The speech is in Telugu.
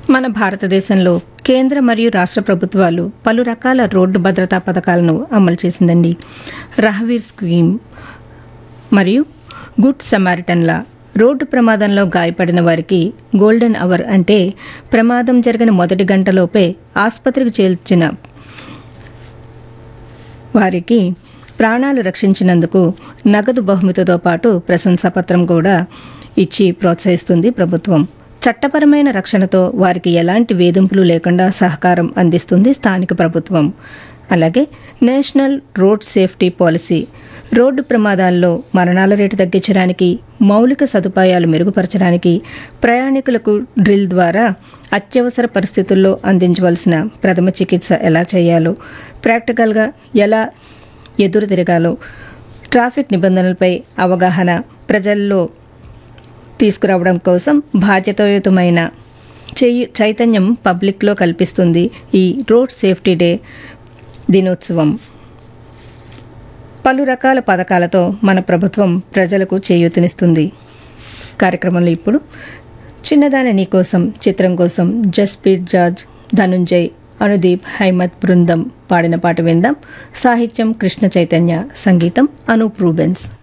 మన భారతదేశంలో కేంద్ర మరియు రాష్ట్ర ప్రభుత్వాలు పలు రకాల రోడ్డు భద్రతా పథకాలను అమలు చేసిందండి రహవీర్ స్కీమ్ మరియు గుడ్ సమారిటన్ల రోడ్డు ప్రమాదంలో గాయపడిన వారికి గోల్డెన్ అవర్ అంటే ప్రమాదం జరిగిన మొదటి గంటలోపే ఆసుపత్రికి చేర్చిన వారికి ప్రాణాలు రక్షించినందుకు నగదు బహుమతితో పాటు ప్రశంసాపత్రం కూడా ఇచ్చి ప్రోత్సహిస్తుంది ప్రభుత్వం చట్టపరమైన రక్షణతో వారికి ఎలాంటి వేధింపులు లేకుండా సహకారం అందిస్తుంది స్థానిక ప్రభుత్వం అలాగే నేషనల్ రోడ్ సేఫ్టీ పాలసీ రోడ్డు ప్రమాదాల్లో మరణాల రేటు తగ్గించడానికి మౌలిక సదుపాయాలు మెరుగుపరచడానికి ప్రయాణికులకు డ్రిల్ ద్వారా అత్యవసర పరిస్థితుల్లో అందించవలసిన ప్రథమ చికిత్స ఎలా చేయాలో ప్రాక్టికల్గా ఎలా ఎదురు తిరగాలో ట్రాఫిక్ నిబంధనలపై అవగాహన ప్రజల్లో తీసుకురావడం కోసం బాధ్యతాయుతమైన చెయ్యి చైతన్యం పబ్లిక్లో కల్పిస్తుంది ఈ రోడ్ సేఫ్టీ డే దినోత్సవం పలు రకాల పథకాలతో మన ప్రభుత్వం ప్రజలకు చేయూతనిస్తుంది కార్యక్రమంలో ఇప్పుడు చిన్నదాని నీకోసం చిత్రం కోసం జస్ప్రీత్ జార్జ్ ధనుంజయ్ అనుదీప్ హైమత్ బృందం పాడిన పాట విందాం సాహిత్యం కృష్ణ చైతన్య సంగీతం అనూప్ రూబెన్స్